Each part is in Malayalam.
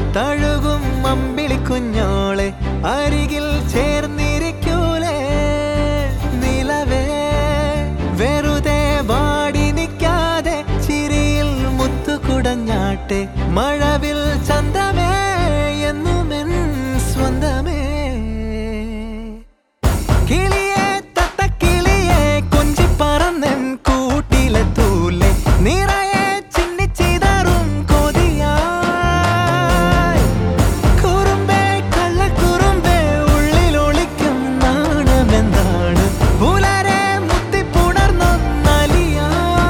തഴുകും അമ്പിളി കുഞ്ഞോളെ അരികിൽ ചേർന്നിരിക്കൂലേ നിലവേ വെറുതെ വാടി നിൽക്കാതെ ചിരിയിൽ മുത്തുകുടഞ്ഞാട്ടെ മഴവിൽ ചന്തമേ എന്നുമെൻ സ്വന്തമേ കിളിയെ തത്തക്കിളിയെ കൊഞ്ചി പറന്നൻ കൂട്ടിലെ തൂലെ നിറയെ ചിന്നിച്ചിതറും കൊതിയായി കുറുമ്പേ കള്ളക്കുറുമ്പേ ഉള്ളിലൊളിക്കും നാണമെന്താണ് പുലരെ മുത്തിപ്പുണർന്നൊന്നലിയാ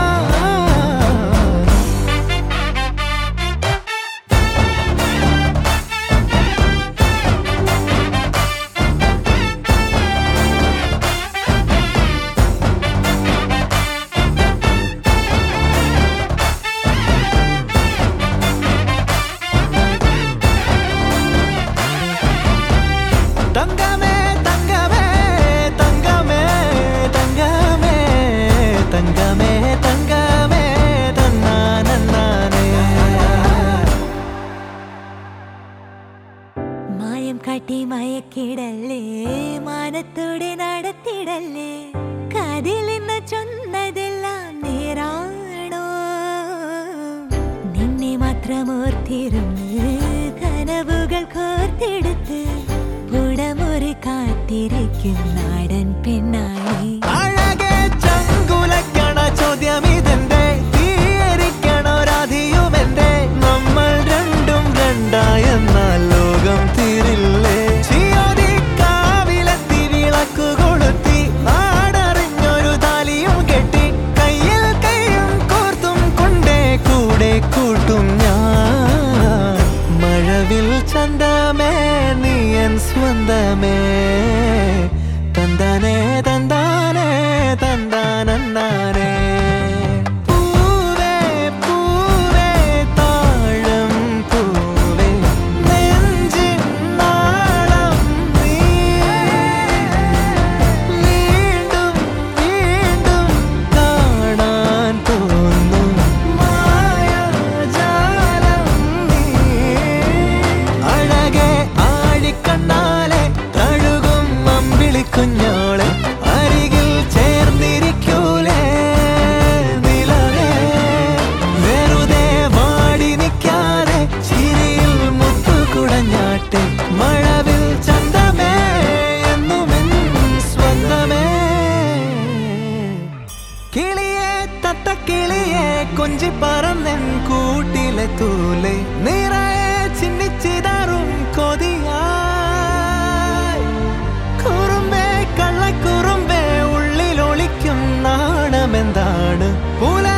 തങ്കമേ തങ്കമേ തങ്കമേ തങ്കമേ തങ്കമേ തങ്കമേ തന്നാനന്നാനേ മായം കാട്ടി മയക്കിടല്ലേ മാനത്തോടെ നടത്തിടല്ലേ കതിലെന്ന് ചൊന്നതെല്ലാം നേരാണോ നിന്നെ മാത്രം ഓർത്തിരുന്ന് കനവുകൾ കോർത്തെടുത്ത് പുടമുറി കാത്തിരിക്കും നാടൻ പെണ്ണായി അഴകെ ചങ്കുലക്കണ ചോദ്യമിതെന്റെ തീയരിക്കണ രാധിയുമെന്റെ നമ്മൾ രണ്ടും രണ്ടായെന്നാൽ ലോകം തീരില്ലേ ചിയോതി കാവിലെത്തി വിളക്കു കൊളുത്തി നാടറിഞ്ഞൊരു താലിയും കെട്ടി കയ്യിൽ കൈയും കോർത്തും കൊണ്ടേ കൂടെ കൂട്ടും ഞാൻ മഴവിൽ ചന്തമേ നീയൻ സ്വന്തമേ തന്താനേ തന്താനേ തന്താനന്താനേ പൂവേ പൂവേ താഴം പൂവേ നെഞ്ചിൻ നാളം നീ വീണ്ടും വീണ്ടും കാണാൻ തോന്നും മായാജാലം നീ അഴകെ ആഴിക്കണ്ണാലെ തഴുകും അമ്പിളി കുഞ്ഞോളെ അരികിൽ ചേർന്നിരിക്കൂലേ നിലവേ വെറുതെ വാടി നിൽക്കാതെ ചിരിയിൽ മുത്തുകുടഞ്ഞാട്ടെ മഴവിൽ ചന്തമേ എന്നുമെൻ സ്വന്തമേ കിളിയെ തത്തക്കിളിയെ കൊഞ്ചി പറന്നൻ കൂട്ടിലെ തൂലെ നിറയെ ചിന്നിച്ചിതാറും കൊതിയായി കുറുമ്പേ കള്ളക്കുറുമ്പേ ഉള്ളിലൊളിക്കും നാണമെന്താണ് പുല